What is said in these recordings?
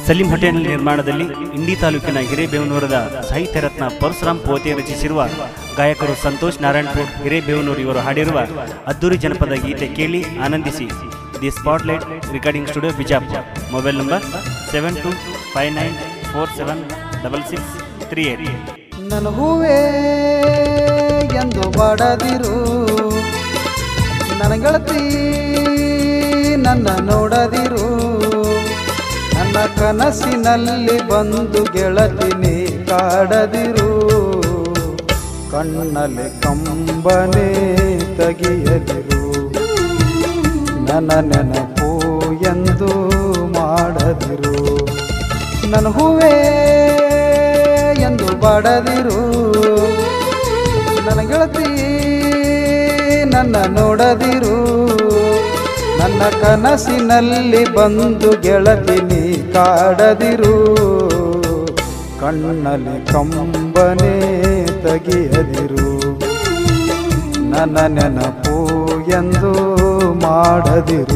Salim hotel ನಿರ್ಮಾಣದಲ್ಲಿ ಇಂಡಿ ತಾಲೂಕಿನ ಹಿರೇಬೇವನೂರದ ಸಾಹಿತ್ಯ ರತ್ನ ಪರಶುರಾಮ್ ಪೋತೆ ರಚಿಸಿರುವ ಗಾಯಕರು ಸಂತೋಷ್ ನಾರಾಯಣಪುರ್ ಹಿರೇಬೇವನೂರು ಇವರು ಹಾಡಿರುವ ಅದ್ದೂರಿ ಜನಪದ ಗೀತೆ ಕೇಳಿ ಆನಂದಿಸಿ the spotlight recording studio Bijapur mobile number seven two five nine four seven double six three eight ನನ್ನ ಹೂವೇ ಎಂದು ಬಡದಿರು ನನ್ನ ಗೆಳತಿ ನನ್ನ ನೋಡದಿರು ನನ್ನ ಕನಸಿನಲ್ಲಿ ಬಂದು ಗೆಳತಿನಿ ಕಾಡದಿರು ಕಣ್ಣಲ್ಲಿ ಕಂಬನೆ ತೆಗೆಯದಿರು ನನ್ನ ನೆನಪು ಎಂದು ಮಾಡದಿರು ನನ್ನ ಹೂವೇ ಎಂದು ಬಾಡದಿರು ನನ್ನ ಗೆಳತಿ ನನ್ನ ನೋಡದಿರು ನನ್ನ ಕನಸಿನಲ್ಲಿ ಬಂದು ಗೆಳತಿನಿ ಕಾಡದಿರು ಕಣ್ಣಲ್ಲಿ ಕಂಬನೆ ತೆಗೆಯದಿರು ನನ್ನ ನೆನಪು ಎಂದು ಮಾಡದಿರು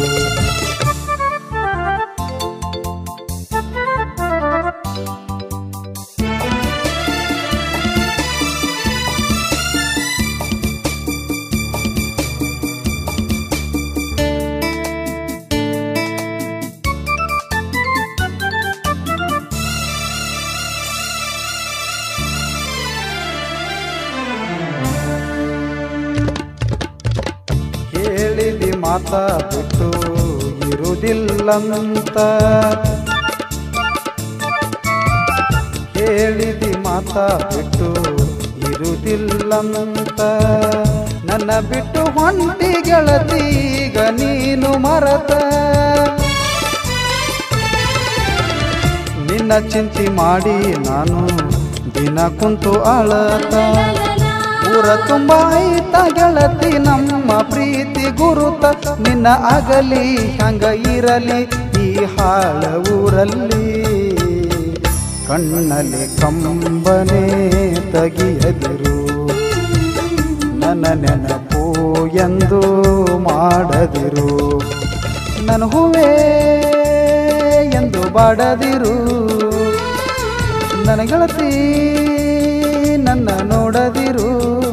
ಹೇಳಿದಿ ಮಾತಾ ಬಿಟ್ಟು ಇರುವುದಿಲ್ಲಂತ ಹೇಳಿದಿ ಮಾತಾ ಬಿಟ್ಟು ಇರುವುದಿಲ್ಲಂತ ನನ್ನ ಬಿಟ್ಟು ಹೊಂಟಿ ಗೆಳತೀಗ ನೀನು ಮರತ ನಿನ್ನ ಚಿಂತೆ ಮಾಡಿ ನಾನು ದಿನ ಕುಂತು ಅಳತ ಊರ ತುಂಬ ಐತ ಗೆಳತಿ ನಮ್ಮ ಪ್ರೀತಿ ಗುರುತ ನಿನ್ನ ಅಗಲಿ ಹಂಗ ಇರಲಿ ಈ ಹಾಳ ಊರಲ್ಲಿ ಕಣ್ಣಲ್ಲಿ ಕಂಬನೆ ತೆಗೆಯದಿರು ನನ್ನ ನೆನಪು ಎಂದು ಮಾಡದಿರು ನನ್ನ ಹೂವೇ ಎಂದು ಬಾಡದಿರು ನನ್ನ ಗೆಳತಿ ನನ್ನ ನೋಡದಿರು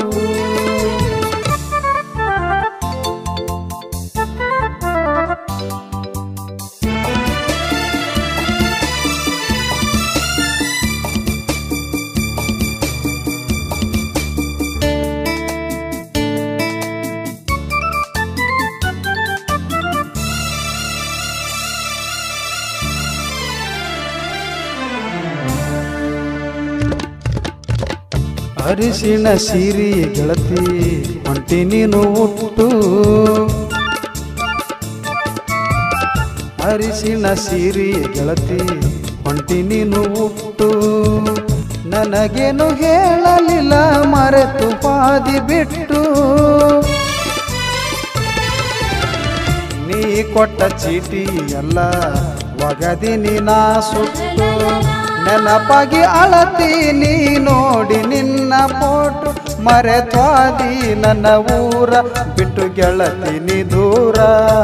ಅರಿಶಿಣ ಸೀರಿ ಗೆಳತಿ ಹೊಂಟಿ ನೀನು ಹುಟ್ಟು ಅರಿಶಿಣ ಸೀರಿ ಗೆಳತಿ ಹೊಂಟಿ ನೀನು ಹುಟ್ಟು ನನಗೇನು ಹೇಳಲಿಲ್ಲ ಮರೆತು ಪಾದಿ ಬಿಟ್ಟು ನೀ ಕೊಟ್ಟ ಚೀಟಿ ಎಲ್ಲ ಒಗದಿನಿ ನಾ ಸುಟ್ಟು ನೆನಪಾಗಿ ಅಳತೀನಿ ನೋಡಿ ನಿನ್ನ ಫೋಟು ಮರೆತ್ವಾದಿ ನನ್ನ ಊರ ಬಿಟ್ಟು ಗೆಳತೀನಿ ದೂರ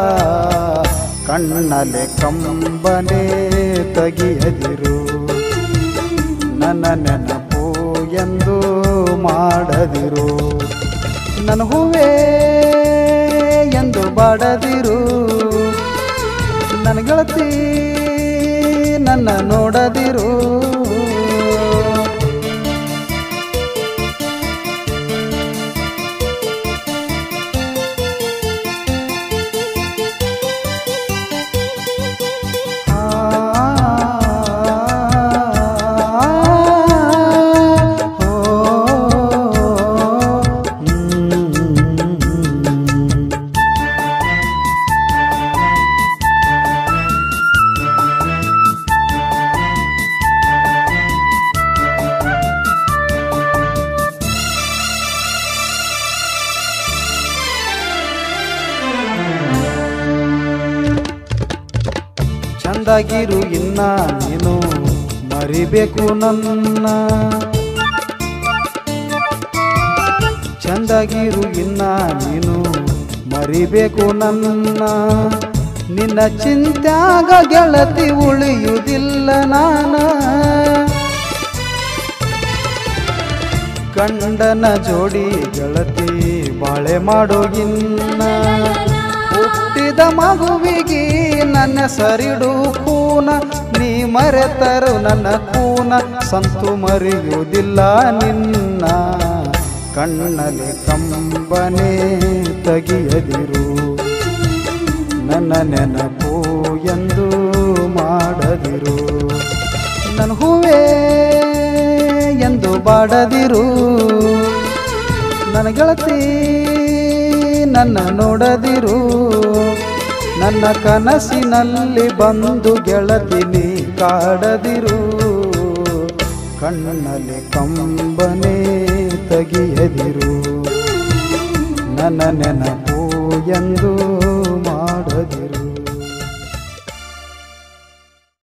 ಕಣ್ಣಲೆ ಕಂಬನೆ ತೆಗೆಯದಿರು ನನ್ನ ನೆನಪು ಎಂದು ಮಾಡದಿರು ನನ್ನ ಹೂವೇ ಎಂದು ಬಾಡದಿರು ನನ್ನ ಗೆಳತಿ ನನ್ನ ನೋಡದಿರು ಚಂದಾಗಿರು ಇನ್ನ ನೀನು ಮರಿಬೇಕು ನನ್ನ ಚಂದಾಗಿರು ಇನ್ನ ನೀನು ಮರಿಬೇಕು ನನ್ನ ನಿನ್ನ ಚಿಂತ್ಯಾಗ ಗೆಳತಿ ಉಳಿಯುವುದಿಲ್ಲ ನಾನ ಗಂಡನ ಜೋಡಿ ಗೆಳತಿ ಬಾಳೆ ಮಾಡೋಗಿನ್ನ ಹುಟ್ಟಿದ ಮಗುವಿಗೆ ನನ್ನ ಸರಿಡು ಕೂನ ನೀ ಮರೆತರು ನನ್ನ ಕೂನ ಸಂತು ಮರೆಯುವುದಿಲ್ಲ ನಿನ್ನ ಕಣ್ಣಲ್ಲಿ ಕಂಬನೆ ತೆಗೆಯದಿರು ನನ್ನ ನೆನಪು ಎಂದು ಮಾಡದಿರು ನನ್ನ ಹೂವೇ ಎಂದು ಬಾಡದಿರು ನನ್ನ ಗೆಳತಿ ನನ್ನ ನೋಡದಿರು ನನ್ನ ಕನಸಿನಲ್ಲಿ ಬಂದು ಗೆಳತಿ ನೀ ಕಾಡದಿರು ಕಣ್ಣಲ್ಲಿ ಕಂಬನೆ ತೆಗೆಯದಿರು ನನ್ನ ನೆನಪು ಎಂದು